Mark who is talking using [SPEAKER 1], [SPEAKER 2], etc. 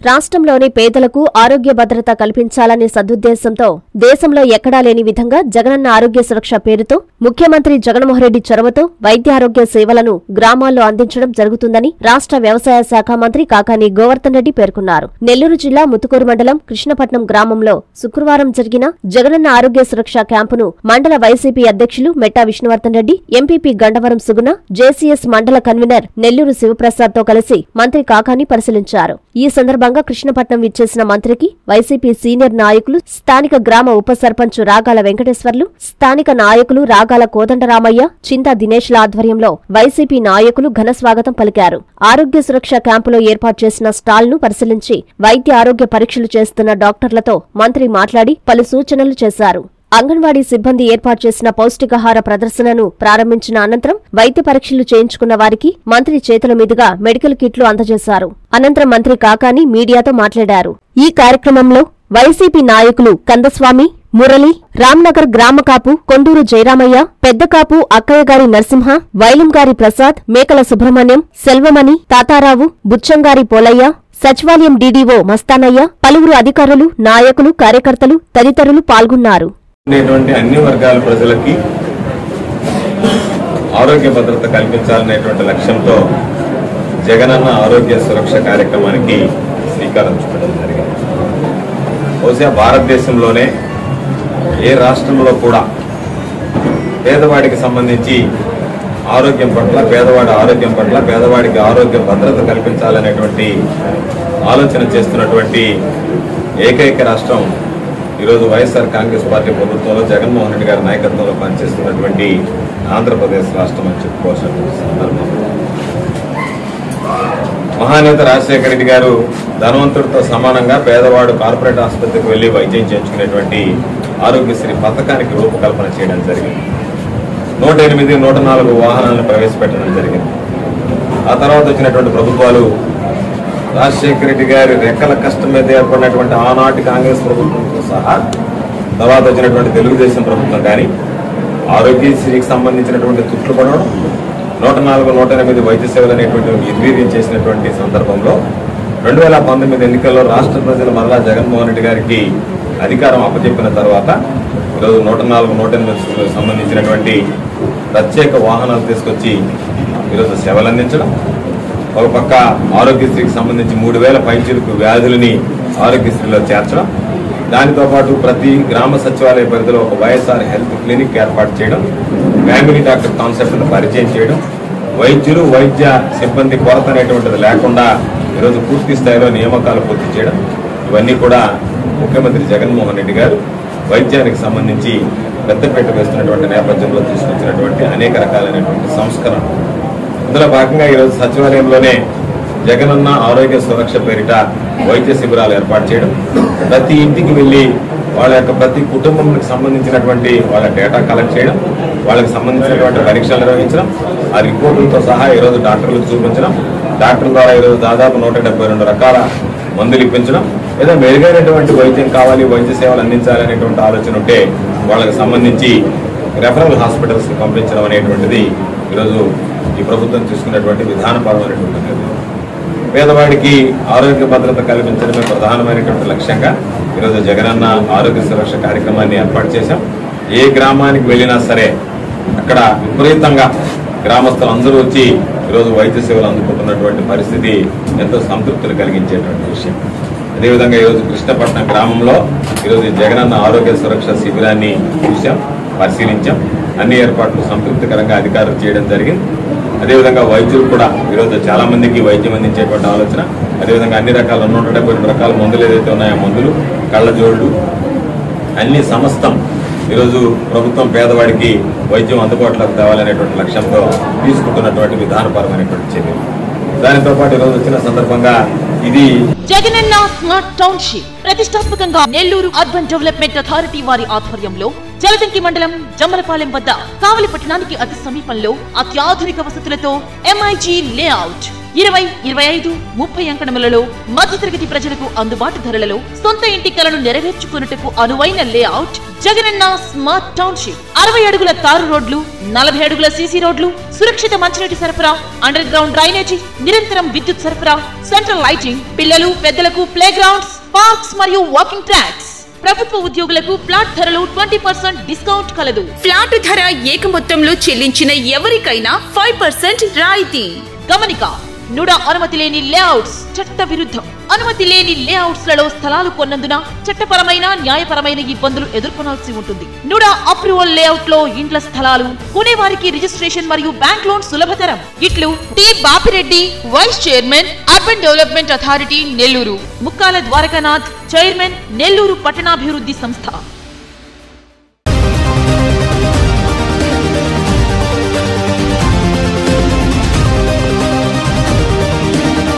[SPEAKER 1] రాష్ట్రంలోని పేదలకు ఆరోగ్య భద్రత కల్పించాలనే సదుద్దేశంతో దేశంలో ఎక్కడా లేని విధంగా జగనన్న ఆరోగ్య సురక్ష పేరుతో ముఖ్యమంత్రి జగన్మోహన్రెడ్డి చొరవతో వైద్య ఆరోగ్య సేవలను గ్రామాల్లో అందించడం జరుగుతుందని రాష్ట్ర వ్యవసాయ శాఖ మంత్రి కాకాని గోవర్ధన్ రెడ్డి పేర్కొన్నారు నెల్లూరు జిల్లా ముతుకూరు మండలం కృష్ణపట్నం గ్రామంలో శుక్రవారం జరిగిన జగనన్న ఆరోగ్య సురక్ష క్యాంపును మండల వైసీపీ అధ్యక్షులు మెట్టా విష్ణువర్ధన్ రెడ్డి ఎంపీపీ గండవరం సుగుణ జేసీఎస్ మండల కన్వీనర్ నెల్లూరు శివప్రసాద్ తో కలిసి మంత్రి కాకాని పరిశీలించారు ఈ సందర్భంగా కృష్ణపట్నం విచ్చేసిన మంత్రికి వైసీపీ సీనియర్ నాయకులు స్థానిక గ్రామ ఉప సర్పంచ్ రాగాల వెంకటేశ్వర్లు స్థానిక నాయకులు రాగాల కోదండరామయ్య చింతా దినేష్ల ఆధ్వర్యంలో వైసీపీ నాయకులు ఘన స్వాగతం పలికారు ఆరోగ్య సురక్ష క్యాంపులో ఏర్పాటు చేసిన స్టాల్ ను పరిశీలించి వైద్య ఆరోగ్య పరీక్షలు చేస్తున్న డాక్టర్లతో మంత్రి మాట్లాడి పలు సూచనలు చేశారు అంగన్వాడీ సిబ్బంది ఏర్పాటు చేసిన పౌష్టికాహార ప్రదర్శనను ప్రారంభించిన అనంతరం వైద్య పరీక్షలు చేయించుకున్న వారికి మంత్రి చేతుల మీదుగా మెడికల్ కిట్లు అందజేశారు అనంతరం మంత్రి కాకాని మీడియాతో మాట్లాడారు ఈ కార్యక్రమంలో వైసీపీ నాయకులు కందస్వామి మురళి రామ్నగర్ గ్రామకాపు కొండూరు జయరామయ్య పెద్దకాపు అక్కయ్యగారి నరసింహ వైలింగారి ప్రసాద్ మేకల సుబ్రహ్మణ్యం సెల్వమణి తాతారావు బుచ్చంగారి పోలయ్య సచివాలయం డీడీఓ మస్తానయ్య పలువురు అధికారులు నాయకులు కార్యకర్తలు తదితరులు పాల్గొన్నారు
[SPEAKER 2] ఉండేటువంటి అన్ని వర్గాల ప్రజలకి ఆరోగ్య భద్రత కల్పించాలనేటువంటి లక్ష్యంతో జగనన్న ఆరోగ్య సురక్ష కార్యక్రమానికి శ్రీకారం చుట్టడం జరిగింది బహుశా భారతదేశంలోనే ఏ రాష్ట్రంలో కూడా పేదవాడికి సంబంధించి ఆరోగ్యం పట్ల పేదవాడి ఆరోగ్యం పట్ల పేదవాడికి ఆరోగ్య భద్రత కల్పించాలనేటువంటి ఆలోచన చేస్తున్నటువంటి ఏకైక రాష్ట్రం ఈరోజు వైఎస్ఆర్ కాంగ్రెస్ పార్టీ ప్రభుత్వంలో జగన్మోహన్ రెడ్డి గారి నాయకత్వంలో పనిచేస్తున్నటువంటి ఆంధ్రప్రదేశ్ రాష్ట్రం అని చెప్పుకోవాల్సినటువంటి సందర్భం మహానేత రాజశేఖర రెడ్డి గారు ధనవంతుడితో సమానంగా పేదవాడు కార్పొరేట్ ఆసుపత్రికి వెళ్లి వైద్యం చేయించుకునేటువంటి ఆరోగ్యశ్రీ పథకానికి రూపకల్పన చేయడం జరిగింది నూట ఎనిమిది నూట నాలుగు వాహనాలను ప్రవేశపెట్టడం జరిగింది ఆ తర్వాత వచ్చినటువంటి ప్రభుత్వాలు రాజశేఖర రెడ్డి గారి రెక్కల కష్టం మీద ఏర్పడినటువంటి ఆనాటి కాంగ్రెస్ ప్రభుత్వంతో సహా తర్వాత వచ్చినటువంటి తెలుగుదేశం ప్రభుత్వం కానీ ఆరోగ్యశ్రీకి సంబంధించినటువంటి తుట్లు పడడం నూట నాలుగు నూట ఎనిమిది వైద్య సేవలు అనేటువంటి నిర్వీర్యం చేసినటువంటి సందర్భంలో రెండు వేల పంతొమ్మిది ఎన్నికల్లో రాష్ట్ర ప్రజలు మరలా జగన్మోహన్ రెడ్డి గారికి అధికారం అప్పచెప్పిన తర్వాత ఈరోజు నూట నాలుగు నూట ఎనిమిది సంబంధించినటువంటి ప్రత్యేక వాహనాలు తీసుకొచ్చి ఈరోజు సేవలు అందించడం ఒక పక్క ఆరోగ్యశ్రీకి సంబంధించి మూడు వేల పైచిలకు వ్యాధులని ఆరోగ్యశ్రీలో చేర్చడం దానితో పాటు ప్రతి గ్రామ సచివాలయ పరిధిలో ఒక వైఎస్ఆర్ హెల్త్ క్లినిక్ ఏర్పాటు చేయడం ఫ్యామిలీ డాక్టర్ కాన్సెప్ట్ను పరిచయం చేయడం వైద్యులు వైద్య సిబ్బంది కొరత అనేటువంటిది లేకుండా ఈరోజు పూర్తి స్థాయిలో నియామకాలు పూర్తి చేయడం ఇవన్నీ కూడా ముఖ్యమంత్రి జగన్మోహన్ రెడ్డి గారు వైద్యానికి సంబంధించి పెద్దపీట వేస్తున్నటువంటి నేపథ్యంలో తీసుకొచ్చినటువంటి అనేక రకాలైనటువంటి సంస్కరణ ఇందులో భాగంగా ఈరోజు సచివాలయంలోనే జగనన్న ఆరోగ్య సురక్ష పేరిట వైద్య శిబిరాలు ఏర్పాటు చేయడం ప్రతి ఇంటికి వెళ్ళి వాళ్ళ యొక్క ప్రతి కుటుంబంకి సంబంధించినటువంటి వాళ్ళ డేటా కలెక్ట్ చేయడం వాళ్ళకి సంబంధించినటువంటి పరీక్షలు నిర్వహించడం ఆ రిపోర్టులతో సహా ఈరోజు డాక్టర్లకు చూపించడం డాక్టర్ ద్వారా ఈరోజు దాదాపు నూట డెబ్బై రెండు రకాల మందులు ఇప్పించడం లేదా మెరుగైనటువంటి వైద్యం కావాలి వైద్య సేవలు అందించాలి అనేటువంటి ఆలోచన ఉంటే వాళ్ళకి సంబంధించి రెఫరల్ హాస్పిటల్స్ పంపించడం అనేటువంటిది ఈరోజు ఈ ప్రభుత్వం తీసుకున్నటువంటి విధానపరమైనటువంటి నిర్ణయం పేదవాడికి ఆరోగ్య భద్రత కల్పించడమే ప్రధానమైనటువంటి లక్ష్యంగా ఈరోజు జగనన్న ఆరోగ్య సురక్ష కార్యక్రమాన్ని ఏర్పాటు చేశాం ఏ గ్రామానికి వెళ్ళినా సరే అక్కడ విపరీతంగా గ్రామస్తులు అందరూ వచ్చి ఈరోజు వైద్య సేవలు అందుకుంటున్నటువంటి పరిస్థితి ఎంతో సంతృప్తిని కలిగించేటువంటి విషయం అదేవిధంగా ఈరోజు కృష్ణపట్నం గ్రామంలో ఈరోజు ఈ జగనన్న ఆరోగ్య సురక్ష శిబిరాన్ని చూశాం పరిశీలించాం అన్ని ఏర్పాట్లు సంతృప్తికరంగా అధికారులు చేయడం జరిగింది అదేవిధంగా వైద్యులు కూడా ఈరోజు చాలా మందికి వైద్యం అందించేటువంటి ఆలోచన అదేవిధంగా అన్ని రకాల నూట డెబ్బై రెండు రకాల మందులు ఏదైతే ఉన్నాయో ఆ మందులు కళ్ళజోళ్ళు అన్ని సమస్తం ఈరోజు ప్రభుత్వం పేదవాడికి వైద్యం అందుబాటులోకి తేవాలనేటువంటి లక్ష్యంతో తీసుకుంటున్నటువంటి విధానపరమైనటువంటి చర్యలు దానితో పాటు ఈరోజు వచ్చిన సందర్భంగా ఇది
[SPEAKER 3] జగనన్న స్మార్ట్ టౌన్షిప్ ప్రతిష్టాత్మకంగా నెల్లూరు అర్బన్ డెవలప్మెంట్ అథారిటీ వారి ఆధ్వర్యంలో జలదంకి మండలం జమ్మలపాలెం వద్ద కావలి పట్టణానికి అతి సమీపంలో అత్యాధునిక వసతులతో ఎంఐజీ లేఅవుట్ ఇరవై ఇరవై ఐదు ముప్పై అంకణములలో మధ్యతరగతి ప్రజలకు అందుబాటు ధరలలో సొంత ఇంటి కలను నెరవేర్చుకున్నట్టుకు అనువైన లేఅవుట్ జగనన్న స్మార్ట్ టౌన్షిప్ అరవై అడుగుల తారు రోడ్లు నలభై అడుగుల సీసీ రోడ్లు సురక్షిత మంచినీటి సరఫరా అండర్ గ్రౌండ్ డ్రైనేజీ నిరంతరం విద్యుత్ సరఫరా సెంట్రల్ లైటింగ్ పిల్లలు పెద్దలకు ప్లే గ్రౌండ్స్ పార్క్స్ మరియు వాకింగ్ ట్రాక్స్ ప్రభుత్వ ఉద్యోగులకు ప్లాట్ ధరలు ట్వంటీ పర్సెంట్ డిస్కౌంట్ కలదు
[SPEAKER 4] ఫ్లాట్ ధర ఏక మొత్తంలో చెల్లించిన ఎవరికైనా ఫైవ్ పర్సెంట్ రాయితీ
[SPEAKER 3] గమనిక నుడా అనుమతి లేని లేఅవుట్స్ చట్ట విరుద్ధం అనుమతి లేని లేఅవుట్స్ లలో స్థలాలు కొన్నందున చట్టపరమైన న్యాయపరమైన ఇబ్బందులు ఎదుర్కొనాల్సి ఉంటుంది నుడా అప్రూవల్ లేఅవుట్ లో ఇండ్ల స్థలాలు కొనేవారికి రిజిస్ట్రేషన్ మరియు బ్యాంక్ లోన్ సులభతరం ఇట్లు T Bapireddy vice chairman urban development authority Nellore Mukkala Dwarakanath chairman Nellore పట్టణాభివృద్ధి సంస్థ